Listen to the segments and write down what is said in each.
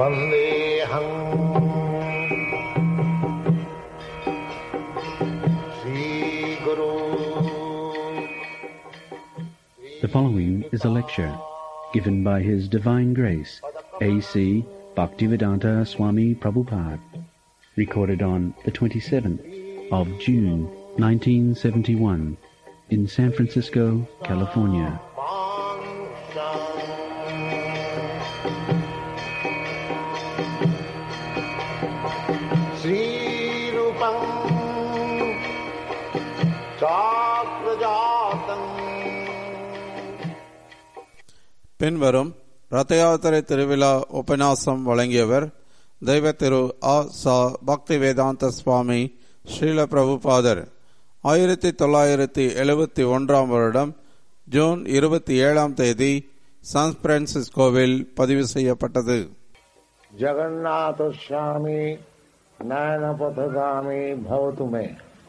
वन्देऽहम् श्रीगुरु The following is a lecture given by His Divine Grace A.C. Bhaktivedanta Swami Prabhupada, recorded on the 27th of June 1971 in San Francisco, California. श्रीरूपम् चाप्रजातम् பின்வரும் ரத யாத்திரை திருவிழா உபன்யாசம் வழங்கியவர் தெய்வ திரு ஆ சா பக்தி வேதாந்த சுவாமி ஸ்ரீல பிரபுபாதர் ஆயிரத்தி தொள்ளாயிரத்தி எழுபத்தி ஒன்றாம் வருடம் ஜூன் இருபத்தி ஏழாம் தேதி சான் பிரான்சிஸ்கோவில் பதிவு செய்யப்பட்டது जगन्नाथ स्वामी नयन पथगामी भवतु मे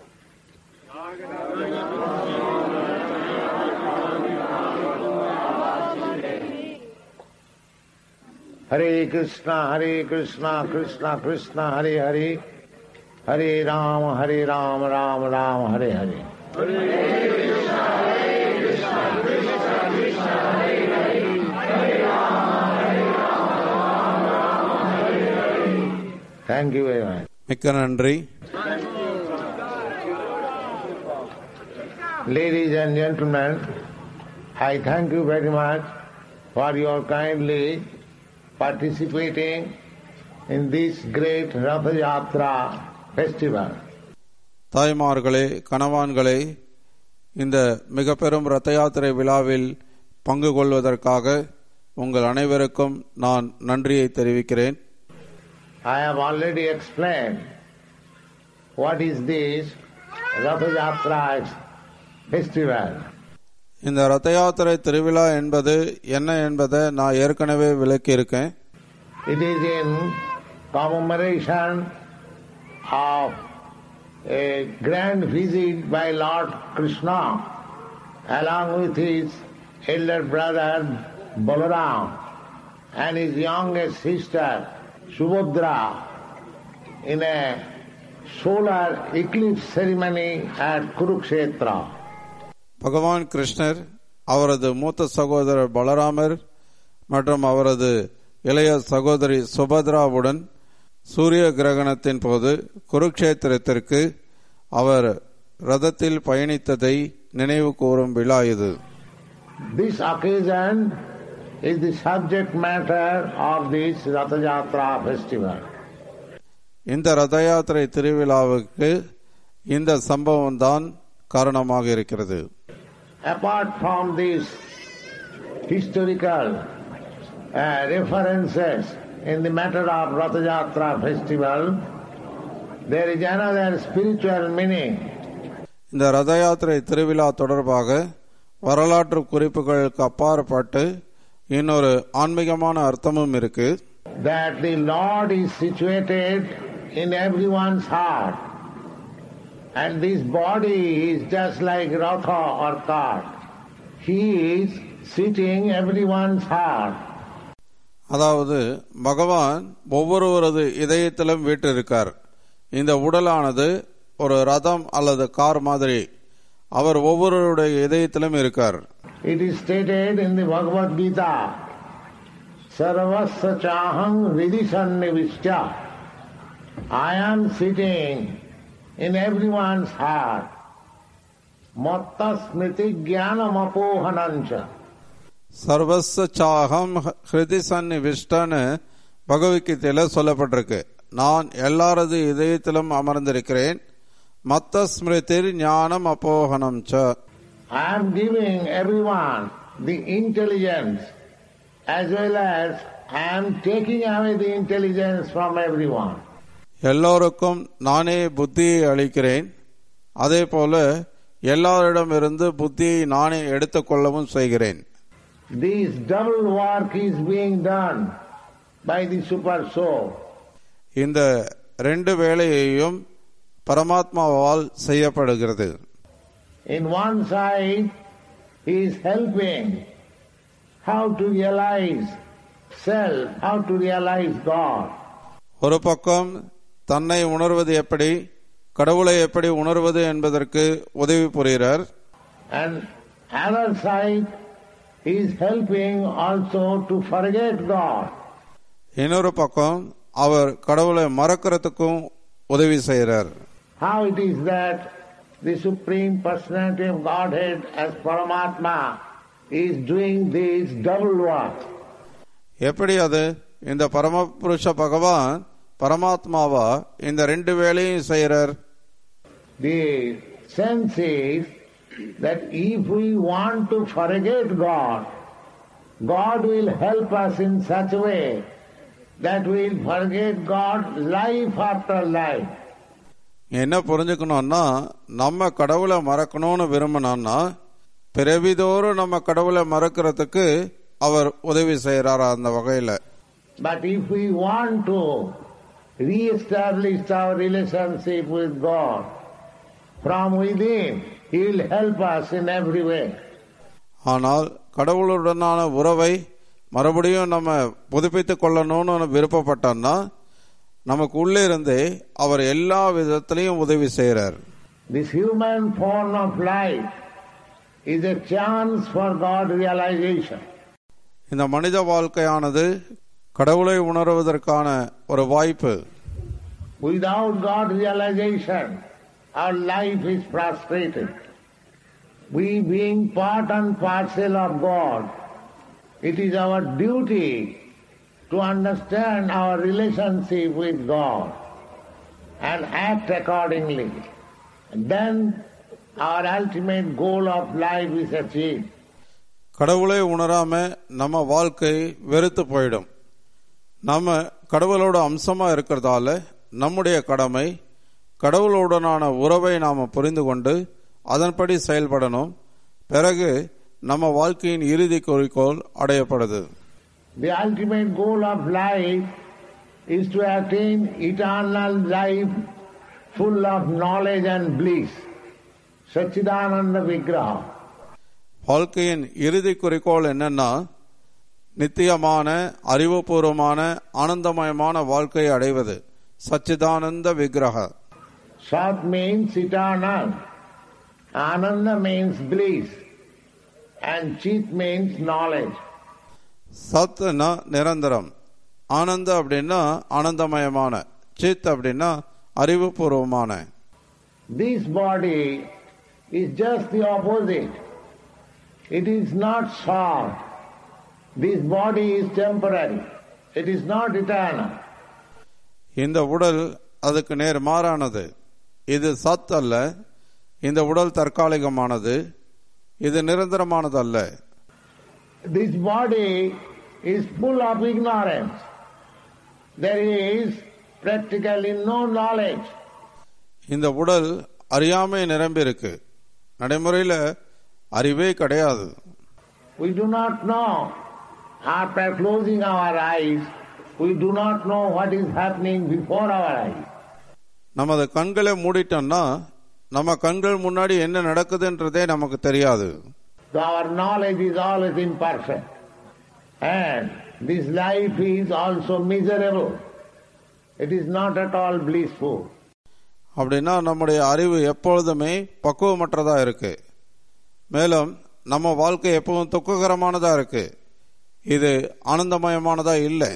हरे कृष्णा हरे कृष्णा कृष्णा कृष्णा हरे हरे हरे राम हरे राम राम राम हरे हरे Thank you very much. மிக்க நன்றி Ladies and gentlemen, I thank you very much for your kindly participating in this great Ratha Yatra festival. தாய்மார்களே கணவான்களே இந்த மிக பெரும் ரத யாத்திரை விழாவில் பங்கு கொள்வதற்காக உங்கள் அனைவருக்கும் நான் நன்றியை தெரிவிக்கிறேன் I have already explained what is this Ratha Yatra festival. இந்த ரத யாத்திரை திருவிழா என்பது என்ன என்பதை நான் ஏற்கனவே விளக்கியிருக்கேன் It is in commemoration of a grand visit by Lord Krishna along with his elder brother Balaram and his youngest sister Subhadra in a solar eclipse ceremony at Kurukshetra. பகவான் கிருஷ்ணர் அவரது மூத்த சகோதரர் பலராமர் மற்றும் அவரது இளைய சகோதரி சுபத்ராவுடன் சூரிய கிரகணத்தின் போது குருக்ஷேத்திரத்திற்கு அவர் ரதத்தில் பயணித்ததை நினைவு கூறும் விழா இது This occasion is the subject matter of this Ratha Yatra festival. இந்த ரத யாத்திரை திருவிழாவுக்கு இந்த சம்பவம் தான் காரணமாக இருக்கிறது Apart from these historical uh, references in the matter of Ratha Yatra festival, there is another spiritual meaning. இந்த ரத யாத்திரை திருவிழா தொடர்பாக வரலாற்று குறிப்புகளுக்கு அப்பாற்பட்டு இன்னொரு ஆன்மீகமான அர்த்தமும் இருக்கு that the Lord is situated in everyone's heart. And this body is just like Ratha or cart. He is sitting everyone's heart. அதாவது பகவான் ஒவ்வொருவரது இதயத்திலும் வீற்றிருக்கார் இந்த உடலானது ஒரு ரதம் அல்லது கார் மாதிரி அவர் ஒவ்வொருவருடைய இதயத்திலும் இருக்கார் It is stated in the Bhagavad Gita, Sarvasya chaham vidisannivishya. I am sitting in everyone's heart. Matta smriti jnanam apohanancha. சர்வஸ்வ சாகம் ஹிருதி சன்னிவிஷ்டன்னு பகவத்கீதையில சொல்லப்பட்டிருக்கு நான் எல்லாரது இதயத்திலும் அமர்ந்திருக்கிறேன் மத்த ஸ்மிருதிர் ஞானம் அப்போகனம் ச I am giving everyone the intelligence as well as I am taking away the intelligence from everyone. எல்லோருக்கும் நானே புத்தியை அளிக்கிறேன் அதே போல எல்லாரிடமிருந்து புத்தியை நானே எடுத்துக்கொள்ளவும் செய்கிறேன் This double work is being done by the super soul. இந்த ரெண்டு வேலையையும் பரமாத்மாவால் செய்யப்படுகிறது In one side, he is helping how to realize self, how to realize God. ஒரு பக்கம் தன்னை உணர்வது எப்படி கடவுளை எப்படி உணர்வது என்பதற்கு உதவி புரிகிறார் And other side he is helping also to forget God. இன்னொரு பக்கம் அவர் கடவுளை மறக்கிறதுக்கும் உதவி செய்கிறார் How it is that the Supreme Personality of Godhead as Paramatma is doing this double work. எப்படி அது இந்த பரமபுருஷ பகவான் பரமாத்மாவா இந்த ரெண்டு வேலையும் செய்கிறார் The sense is that if we want to forget God, God will help us in such a way that we will forget God life after life. என்ன புரிஞ்சுக்கணும்னா நம்ம கடவுளை மறக்கணும்னு விரும்பினோம்னா பிறவிதோறும் நம்ம கடவுளை மறக்கிறதுக்கு அவர் உதவி செய்யறாரா அந்த வகையில But if we want to re-establish our relationship with God from within, He will help us in every way. ஆனால் கடவுளுடனான உறவை மறுபடியும் நம்ம புதுப்பித்துக் கொள்ளணும்னு விருப்பப்பட்டோம்னா நமக்கு உள்ளே இருந்தே அவர் எல்லா விதத்திலையும் உதவி செய்யறார் This human form of life is a chance for God realization. இந்த மனித வாழ்க்கையானது கடவுளை உணர்வதற்கான ஒரு வாய்ப்பு Without God realization, our life is frustrated. We being part and parcel of God, it is our duty to understand our relationship with God and act accordingly. And then our ultimate goal of life is achieved. கடவுளை உணராம நம்ம வாழ்க்கை வெறுத்து போயிடும் நம்ம கடவுளோட அம்சமா இருக்கிறதால நம்முடைய கடமை கடவுளுடனான உறவை நாம புரிந்து கொண்டு அதன்படி செயல்படணும் பிறகு நம்ம வாழ்க்கையின் இறுதி குறிக்கோள் அடையப்படுது The ultimate goal of life is to attain eternal life full of knowledge and bliss. Satchidananda Vigraha. வாழ்க்கையின் இறுதி குறிக்கோள் என்னன்னா நித்தியமான அறிவுபூர்வமான ஆனந்தமயமான வாழ்க்கையை அடைவது சச்சிதானந்த விக்கிரக Sat means eternal. Ananda means bliss. And Chit means knowledge. Satna நிரந்தரம் ஆனந்த அப்படின்னா ஆனந்தமயமான சித் அப்படின்னா அறிவுபூர்வமான This body is just the opposite. It is not short. This body is temporary. It is not eternal. இந்த உடல் அதுக்கு நேர் மாறானது இது சத் அல்ல இந்த உடல் தற்காலிகமானது இது நிரந்தரமானது அல்ல This body is full of ignorance. There is practically no knowledge. இந்த உடல் அறியாமை நிரம்பி இருக்கு நடைமுறையில அறிவே கிடையாது We do not know. After closing our eyes, we do not know what is happening before our eyes. நமது கண்களை மூடிட்டோம்னா நம்ம கண்கள் முன்னாடி என்ன நடக்குதுன்றதே நமக்கு தெரியாது So our knowledge is always imperfect. And this life is also miserable. It is not at all blissful. அப்படின்னா நம்முடைய அறிவு எப்பொழுதுமே பக்குவமற்றதா இருக்கு மேலும் நம்ம வாழ்க்கை எப்பவும் துக்ககரமானதா இருக்கு இது ஆனந்தமயமானதா இல்லை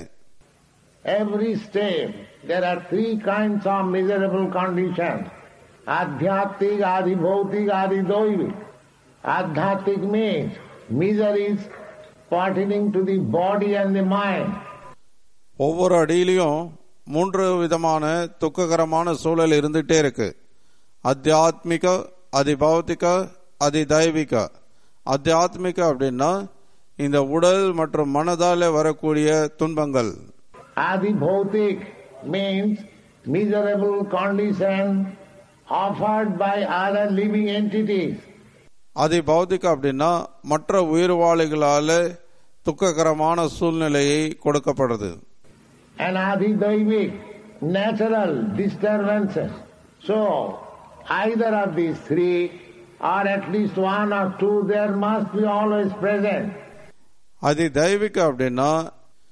Every step, there are three kinds of miserable conditions. Adhyattic, adhibhautic, adhidoivik. Adhyattic means miseries pertaining to the body and the mind. ஒவ்வொரு அடியிலையும் மூன்று விதமான துக்ககரமான சூழல் இருந்துட்டே இருக்கு அத்தியாத்மிக அதிபௌத்திக அதிதைவிக அத்தியாத்மிக அப்படின்னா இந்த உடல் மற்றும் மனதால வரக்கூடிய துன்பங்கள் Adhibhautic means miserable condition offered by other living entities. அதிபௌத்திக அப்படின்னா மற்ற உயிர்வாளிகளால துக்ககரமான சூழ்நிலையை கொடுக்கப்படுது and adhidaivik, natural disturbances. So, either of these three, or at least one or two, there must be always present. அதி தெய்வீக அப்படின்னா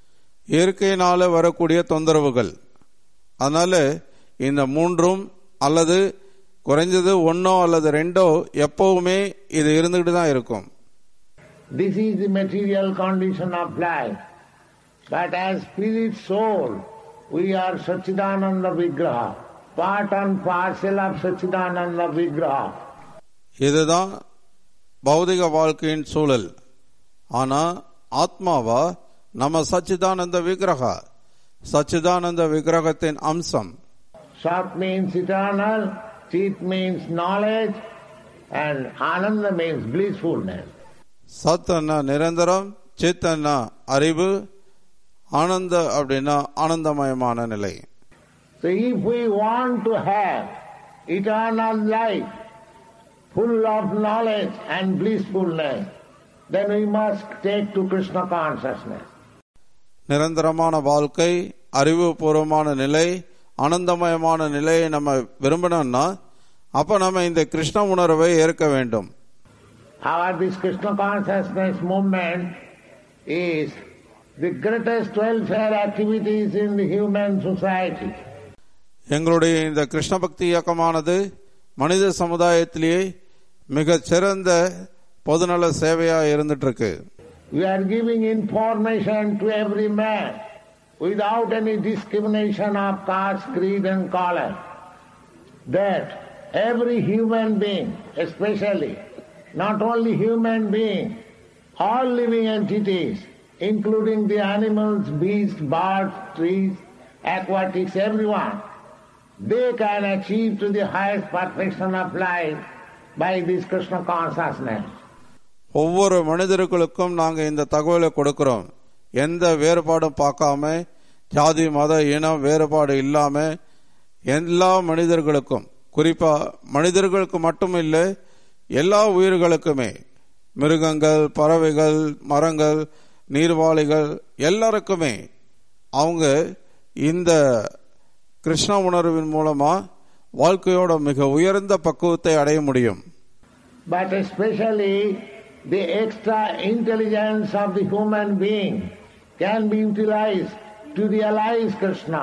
இயற்கையினால வரக்கூடிய தொந்தரவுகள் அதனால இந்த மூன்றும் அல்லது குறைஞ்சது ஒன்னோ அல்லது ரெண்டோ எப்பவுமே இது இருந்துகிட்டு தான் இருக்கும் This is the material condition of life. But as spirit soul, we are Satchidananda Vigraha, part and parcel of Satchidananda Vigraha. இதுதான் பௌதிக வாழ்க்கையின் சூழல் ஆனா ஆத்மாவா நம்ம சச்சிதானந்த விக்கிரகா சச்சிதானந்த விக்கிரகத்தின் அம்சம் Sat means eternal, Chit means knowledge, and Ananda means blissfulness. சத்தன்னா நிரந்தரம் சித்தன்னா அறிவு ஆனந்த அப்படின்னா ஆனந்தமயமான நிலை So if we want to have eternal life, full of knowledge and blissfulness, then we must take to Krishna consciousness. நிரந்தரமான வாழ்க்கை அறிவுபூர்வமான நிலை ஆனந்தமயமான நிலையை நம்ம விரும்பணும்னா அப்ப நம்ம இந்த கிருஷ்ண உணர்வை ஏற்க வேண்டும் Our this Krishna consciousness movement is the greatest welfare activities in the human society. எங்களுடைய இந்த கிருஷ்ண பக்தி இயக்கமானது மனித சமுதாயத்திலேயே மிகச் சிறந்த பொதுநல சேவையா இருந்துட்டு இருக்கு We are giving information to every man without any discrimination of caste, creed and color that every human being, especially, not only human being, all living entities, including the animals, beasts, birds, trees, aquatics, everyone, they can achieve to the highest perfection of life by this Krishna consciousness. ஒவ்வொரு மனிதர்களுக்கும் நாங்க இந்த தகவலை கொடுக்கிறோம் எந்த வேறுபாடும் பார்க்காம ஜாதி மத இனம் வேறுபாடு இல்லாம எல்லா மனிதர்களுக்கும் குறிப்பா மனிதர்களுக்கு மட்டும் இல்லை எல்லா உயிர்களுக்குமே மிருகங்கள் பறவைகள் மரங்கள் நீர்வாழிகள் எல்லாருக்குமே அவங்க இந்த கிருஷ்ண உணர்வின் மூலமா வாழ்க்கையோட மிக உயர்ந்த பக்குவத்தை அடைய முடியும் but especially the extra intelligence of the human being can be utilized to realize Krishna.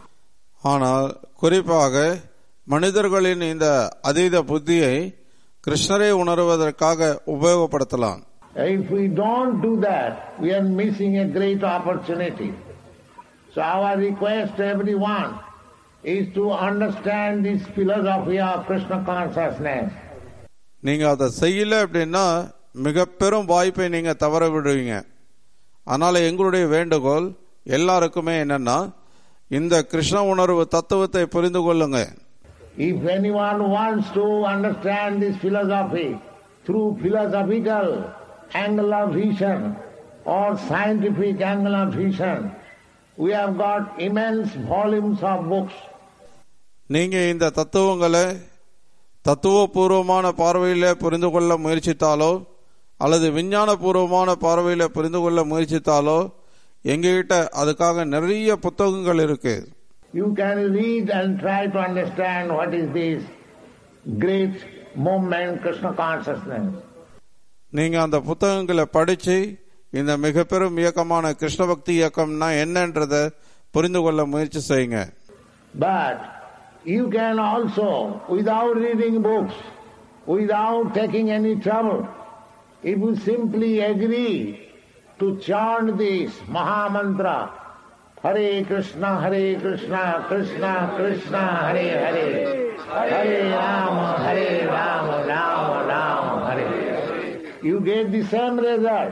ஆனால் குறிப்பாக மனிதர்களின் இந்த அதீத புத்தியை கிருஷ்ணரை உணர்வதற்காக உபயோகப்படுத்தலாம் If we don't do that, we are missing a great opportunity. So our request to everyone is to understand this philosophy of Krishna consciousness. நீங்க அதை செய்யல அப்படின்னா மிக பெரும் வாய்ப்பை நீங்க தவற விடுவீங்க அதனால எங்களுடைய வேண்டுகோள் எல்லாருக்குமே என்னன்னா இந்த கிருஷ்ண உணர்வு தத்துவத்தை புரிந்து கொள்ளுங்க If anyone wants to understand this philosophy through philosophical angle of vision or scientific angle of vision, we have got immense volumes of books. நீங்க இந்த தத்துவங்களை தத்துவபூர்வமான பார்வையில புரிந்து கொள்ள முயற்சித்தாலோ அல்லது விஞ்ஞான பூர்வமான பார்வையில புரிந்து கொள்ள முயற்சித்தாலோ எங்ககிட்ட அதுக்காக நிறைய புத்தகங்கள் இருக்கு You can read and try to understand what is this great movement, Krishna consciousness. நீங்க அந்த புத்தகங்களை படிச்சு இந்த மிக பெரும் இயக்கமான கிருஷ்ண பக்தி இயக்கம்னா என்னன்றத புரிந்து கொள்ள முயற்சி செய்யுங்க But you can also, without reading books, without taking any trouble, if you simply agree to chant this Mahamantra, Hare Krishna, Hare Krishna, Krishna Krishna, Hare Hare, Hare Rama, Hare Rama, Rama Rama, Hare. You get the same result.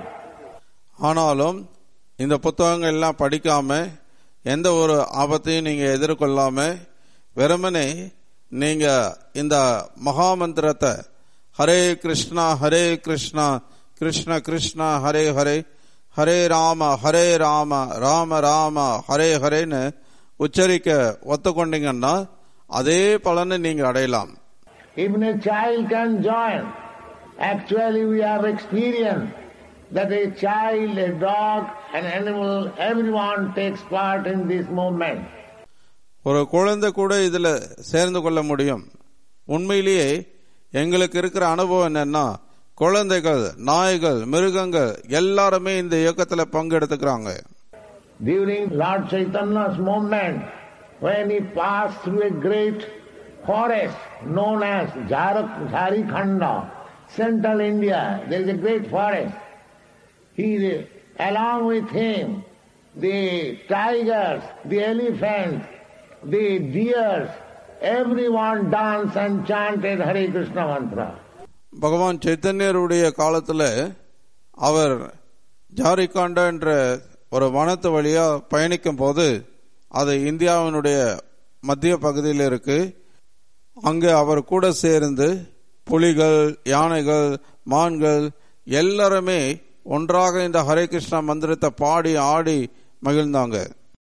ஆனாலும் இந்த புத்தகங்கள் எல்லாம் படிக்காம எந்த ஒரு ஆபத்தையும் நீங்க எதிர்கொள்ளாம வெறுமனே நீங்க இந்த மகாமந்திரத்தை ஹரே கிருஷ்ணா ஹரே கிருஷ்ணா கிருஷ்ண கிருஷ்ணா ஹரே ஹரே ஹரே ராம ஹரே ராம ராம ராம ஹரே ஹரேன்னு உச்சரிக்க ஒத்துக்கொண்டீங்கன்னா அதே பலனை நீங்க அடையலாம் Even a child can join. Actually, we have experience that a child, a dog, an animal, everyone takes part in this movement. ஒரு குழந்தை கூட இதுல சேர்ந்து கொள்ள முடியும் உண்மையிலேயே எங்களுக்கு இருக்கிற அனுபவம் என்னன்னா குழந்தைகள் நாய்கள் மிருகங்கள் எல்லாருமே இந்த இயக்கத்துல பங்கெடுத்துக்கிறாங்க During Lord Chaitanya's movement, when he passed through a great forest known as Jharak- Jharikhanda, central India, there is a great forest. He, along with him, the tigers, the elephants, the deers, everyone danced and chanted Hare Krishna mantra. பகவான் சைத்தன்யருடைய காலத்துல அவர் ஜாரிகாண்டா என்ற ஒரு வனத்து வழியா பயணிக்கும் போது அது இந்தியாவினுடைய மத்திய பகுதியில் இருக்கு அங்கு அவர் கூட சேர்ந்து புலிகள் யானைகள் மான்கள் எல்லாருமே ஒன்றாக இந்த ஹரே கிருஷ்ணா மந்திரத்தை பாடி ஆடி மகிழ்ந்தாங்க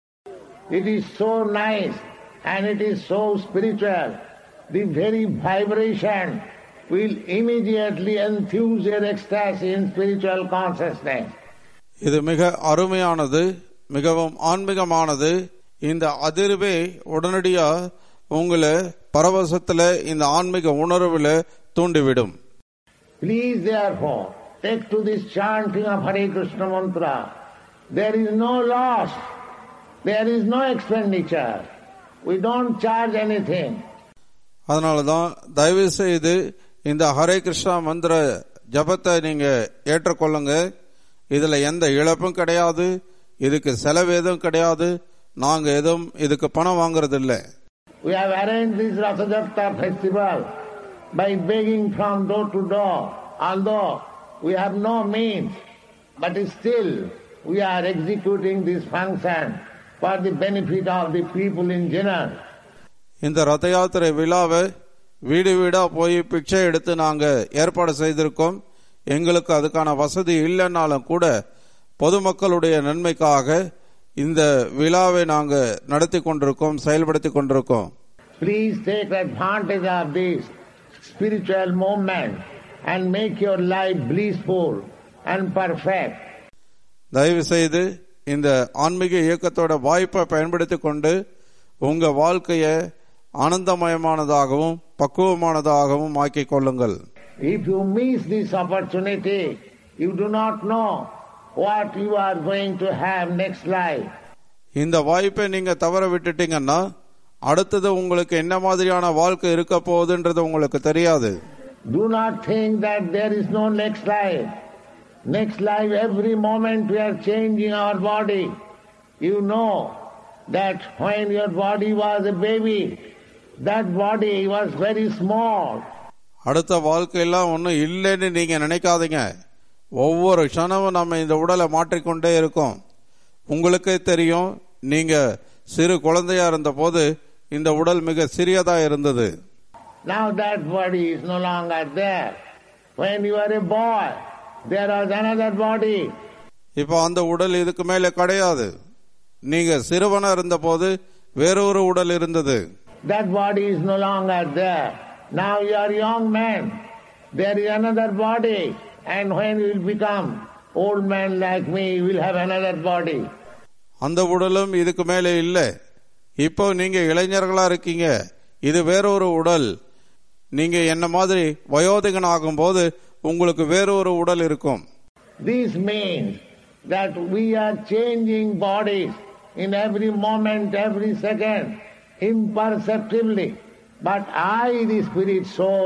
It is so nice and it is so spiritual. The very vibration will immediately enthuse your ecstasy in spiritual consciousness. இது மிக அருமையானது மிகவும் ஆன்மீகமானது இந்த அதிர்வே உடனடியா உங்களை பரவசத்துல இந்த ஆன்மீக உணர்வுல தூண்டிவிடும் Please therefore take to this chanting of Hare Krishna mantra. There is no loss. There is no expenditure. We don't charge anything. அதனாலதான் தயவு செய்து இந்த ஹரே கிருஷ்ணா மந்திர ஜபத்தை நீங்க ஏற்றுக்கொள்ளுங்க இதுல எந்த இழப்பும் கிடையாது இதுக்கு செலவு எதுவும் கிடையாது நாங்க எதுவும் இதுக்கு பணம் வாங்குறது இல்ல We have arranged this Rathajatra festival by begging from door to door, although we have no means, but still we are executing this function for the benefit of the people in general. இந்த ரத யாத்திரை விழாவை வீடு வீடா போய் பிச்சை எடுத்து நாங்க ஏற்பாடு செய்திருக்கோம் எங்களுக்கு அதுக்கான வசதி இல்லைன்னாலும் கூட பொதுமக்களுடைய நன்மைக்காக இந்த விழாவை நாங்க நடத்தி கொண்டிருக்கோம் செயல்படுத்தி கொண்டிருக்கோம் Please take advantage of this spiritual movement and make your life blissful and perfect. தயவு செய்து இந்த ஆன்மீக இயக்கத்தோட வாய்ப்பை பயன்படுத்தி கொண்டு உங்க வாழ்க்கைய ஆனந்தமயமானதாகவும் பக்குவமானதாகவும் ஆக்கிக் கொள்ளுங்கள் If you miss this opportunity, you do not know what you are going to have next life. இந்த வாய்ப்பை நீங்க தவற விட்டுட்டீங்கன்னா அடுத்தது உங்களுக்கு என்ன மாதிரியான வாழ்க்கை இருக்க போகுதுன்றது உங்களுக்கு தெரியாது Do not think that there is no next life. Next life, every moment we are changing our body. You know that when your body was a baby, that body was very small. அடுத்த வாழ்க்கையெல்லாம் ஒன்றும் இல்லைன்னு நீங்க நினைக்காதீங்க ஒவ்வொரு க்ஷணமும் நம்ம இந்த உடலை மாற்றிக்கொண்டே இருக்கோம் உங்களுக்கே தெரியும் நீங்க சிறு குழந்தையா இருந்த போது இந்த உடல் மிக சிறியதா இருந்தது Now that body is no longer there. When you were a boy, there was another body. இப்போ அந்த உடல் இதுக்கு மேல கிடையாது நீங்க சிறுவனா இருந்த போது வேறொரு உடல் இருந்தது That body is no longer there. Now you are young man. There is another body. And when you will become old man like me, you will have another body. அந்த உடலும் இதுக்கு மேலே இல்ல இப்போ நீங்க இளைஞர்களா இருக்கீங்க இது வேறொரு உடல் நீங்க என்ன மாதிரி வயோதிகன் ஆகும்போது உங்களுக்கு வேறொரு உடல் இருக்கும் This means that we are changing bodies in every moment, every second, imperceptibly. But I, the spirit soul,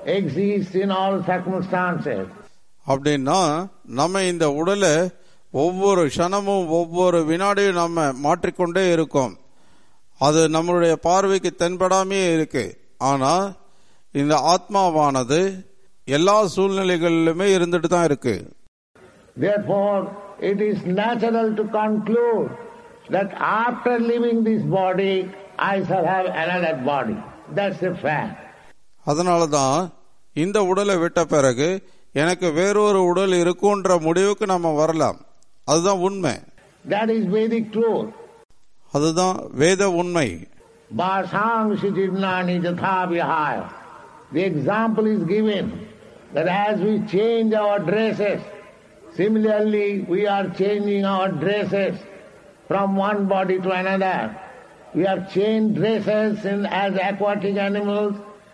exist in all circumstances. அப்படின்னா நம்ம இந்த உடலை ஒவ்வொரு க்ஷணமும் ஒவ்வொரு வினாடியும் நம்ம மாற்றிக்கொண்டே இருக்கோம் அது நம்மளுடைய பார்வைக்கு தென்படாமே இருக்கு ஆனா இந்த ஆத்மாவானது எல்லா சூழ்நிலைகளிலுமே இருந்துட்டு தான் இருக்கு Therefore, it is natural to conclude that after leaving this body, I shall have another body. That's a fact. அதனால தான் இந்த உடலை விட்ட பிறகு எனக்கு வேறொரு உடல் இருக்குன்ற முடிவுக்கு நம்ம வரலாம் அதுதான் உண்மை That is Vedic truth. அதுதான் வேத உண்மை Vasang Siddhnani Jatha Vihaya. The example is given that as we change our dresses, similarly we are changing our dresses from one body to another. We have changed dresses in, as aquatic animals,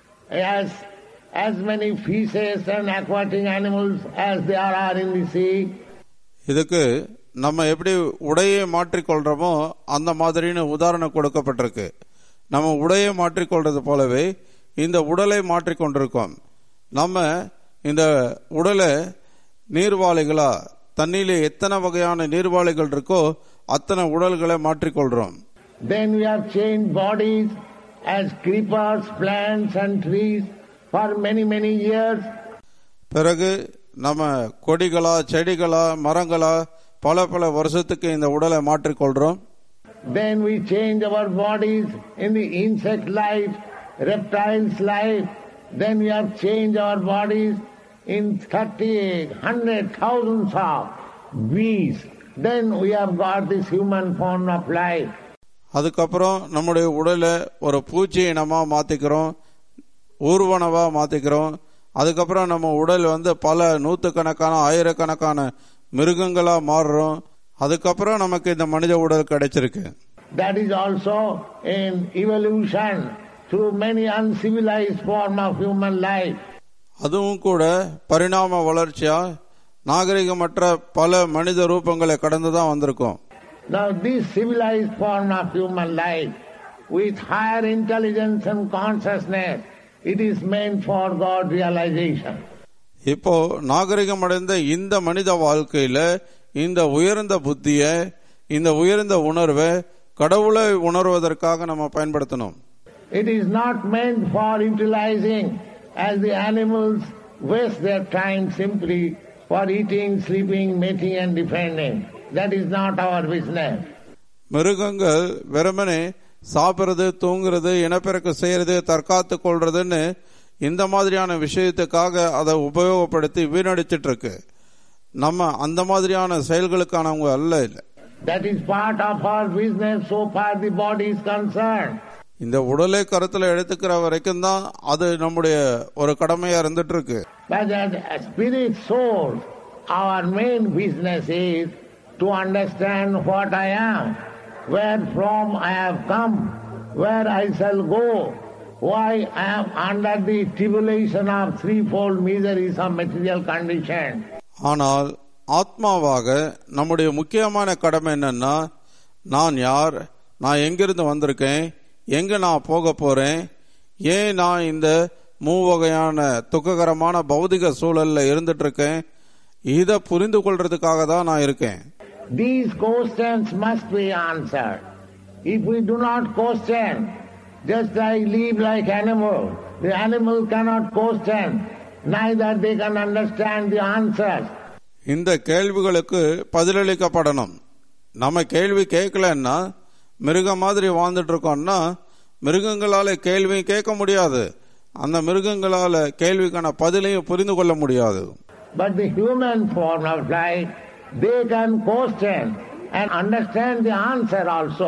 as as many fishes and aquatic animals as there are in the sea. இதுக்கு நம்ம எப்படி உடையை மாற்றிக்கொள்றோமோ அந்த மாதிரின்னு உதாரணம் கொடுக்கப்பட்டிருக்கு நம்ம உடையை மாற்றிக்கொள்றது போலவே இந்த உடலை மாற்றிக்கொண்டிருக்கோம் நம்ம இந்த உடலை நீர்வாளிகளா தண்ணியில எத்தனை வகையான நீர்வாளிகள் இருக்கோ அத்தனை உடல்களை மாற்றிக்கொள்றோம் Then we have changed bodies as creepers, plants and trees for many, many years. பிறகு நம்ம கொடிகளா செடிகளா மரங்களா பல பல வருஷத்துக்கு இந்த உடலை மாற்றிக்கொள்றோம் Then we change our bodies in the insect life, reptiles life. Then we have changed our bodies in 30, 100, thousands of bees. Then we have got this human form of life. அதுக்கப்புறம் நம்முடைய உடலை ஒரு பூச்சி இனமா மாத்திக்கிறோம் ஊர்வனவா மாத்திக்கிறோம் அதுக்கப்புறம் நம்ம உடல் வந்து பல நூத்துக்கணக்கான ஆயிரக்கணக்கான மிருகங்களா மாறுறோம் அதுக்கப்புறம் நமக்கு இந்த மனித உடல் கிடைச்சிருக்கு That is also in evolution through many uncivilized form of human life. அதுவும் கூட பரிணாம வளர்ச்சியா நாகரிகமற்ற பல மனித ரூபங்களை கடந்து தான் வந்திருக்கோம் Now this civilized form of human life with higher intelligence and consciousness, it is meant for God realization. இப்போ நாகரிகம் அடைந்த இந்த மனித வாழ்க்கையில இந்த உயர்ந்த புத்திய இந்த உயர்ந்த உணர்வை கடவுளை உணர்வதற்காக நம்ம பயன்படுத்தணும் It is not meant for utilizing as the animals waste their time simply for eating, sleeping, mating and defending. That is not our business. மிருகங்கள் வெறுமனே சாப்பிடுறது தூங்குறது இனப்பெருக்க செய்யறது தற்காத்து கொள்றதுன்னு இந்த மாதிரியான விஷயத்துக்காக அதை உபயோகப்படுத்தி வீணடிச்சிட்டு இருக்கு நம்ம அந்த மாதிரியான செயல்களுக்கானவங்க அல்ல இல்லை That is part of our business so far the body is concerned. இந்த உடலை கருத்துல எடுத்துக்கிற வரைக்கும் தான் அது நம்முடைய ஒரு கடமையா இருந்துட்டு இருக்கு But as a spirit soul, our main business is to understand what I am, where from I have come, where I shall go, why I am under the tribulation of threefold miseries of material condition. ஆனால் ஆத்மாவாக நம்முடைய முக்கியமான கடமை என்னன்னா நான் யார் நான் எங்கிருந்து வந்திருக்கேன் எங்க நான் போக போறேன் ஏன் நான் இந்த மூவகையான துக்ககரமான பௌதிக சூழல்ல இருந்துட்டு இருக்கேன் இதை புரிந்து கொள்றதுக்காக தான் நான் இருக்கேன் These questions must be answered. If we do not question, just like live like animal, the animal cannot question, neither they can understand the answers. இந்த கேள்விகளுக்கு பதிலளிக்கப்படணும் நம்ம கேள்வி கேட்கலன்னா மிருகம் மாதிரி வாழ்ந்துட்டு இருக்கோம்னா மிருகங்களால கேள்வி கேட்க முடியாது அந்த மிருகங்களால கேள்விக்கான பதிலையும் புரிந்து கொள்ள முடியாது But the human form of life, they can question and understand the answer also.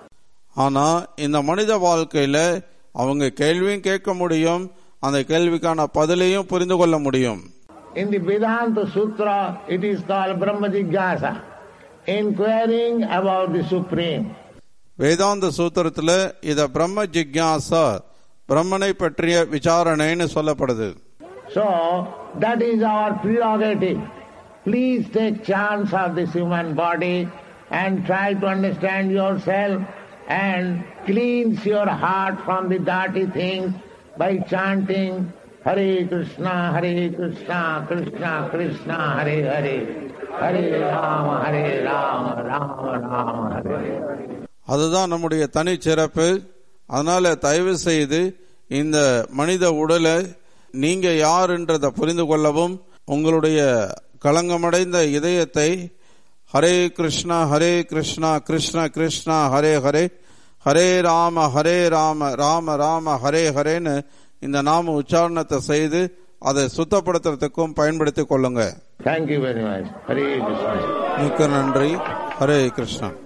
ஆனா இந்த மனித வாழ்க்கையில அவங்க கேள்வியும் கேட்க முடியும் அந்த கேள்விக்கான பதிலையும் புரிந்து கொள்ள முடியும் In the Vedanta Sutra, it is called Brahma Jigyasa, inquiring about the Supreme. வேதாந்த சூத்திரத்துல இத பிரம்ம ஜிக்யாசா பிரம்மனை பற்றிய விசாரணைன்னு சொல்லப்படுது So, that is our prerogative. Please take chance of this human body and try to understand yourself and cleanse your heart from the dirty things by chanting Hare Krishna, Hare Krishna, Krishna Krishna, Hare Hare, Hare Rama, Hare Rama, Rama Rama, Hare Hare. அதுதான் நம்முடைய தனி சிறப்பு அதனால தயவு செய்து இந்த மனித உடலை நீங்க யாருன்றதை புரிந்து கொள்ளவும் உங்களுடைய களங்கமடைந்த இதயத்தை ஹரே கிருஷ்ணா ஹரே கிருஷ்ணா கிருஷ்ண கிருஷ்ணா ஹரே ஹரே ஹரே ராம ஹரே ராம ராம ராம ஹரே ஹரேன்னு இந்த நாம உச்சாரணத்தை செய்து அதை சுத்தப்படுத்துறதுக்கும் பயன்படுத்திக் கொள்ளுங்க Thank you very much. Hare Krishna. மிக்க நன்றி ஹரே கிருஷ்ணா